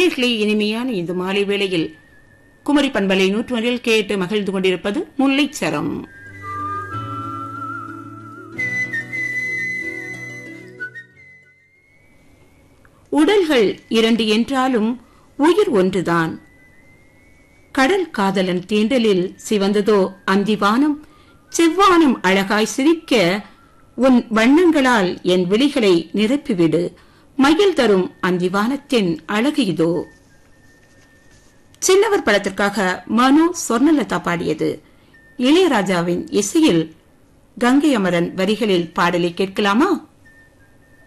நேர்களை இனிமையான இந்த மாலை வேளையில் குமரி பண்பலை நூற்றுவரில் கேட்டு மகிழ்ந்து கொண்டிருப்பது முல்லைச்சரம் உடல்கள் இரண்டு என்றாலும் உயிர் ஒன்றுதான் கடல் காதலன் தீண்டலில் சிவந்ததோ அந்திவானம் செவ்வானம் அழகாய் சிரிக்க உன் வண்ணங்களால் என் விழிகளை நிரப்பிவிடு மயில் தரும் அந்திவானத்தின் அழகு இதோ சின்னவர் படத்திற்காக மனு சொர்ணலதா பாடியது இளையராஜாவின் இசையில் கங்கை அமரன் வரிகளில் பாடலை கேட்கலாமா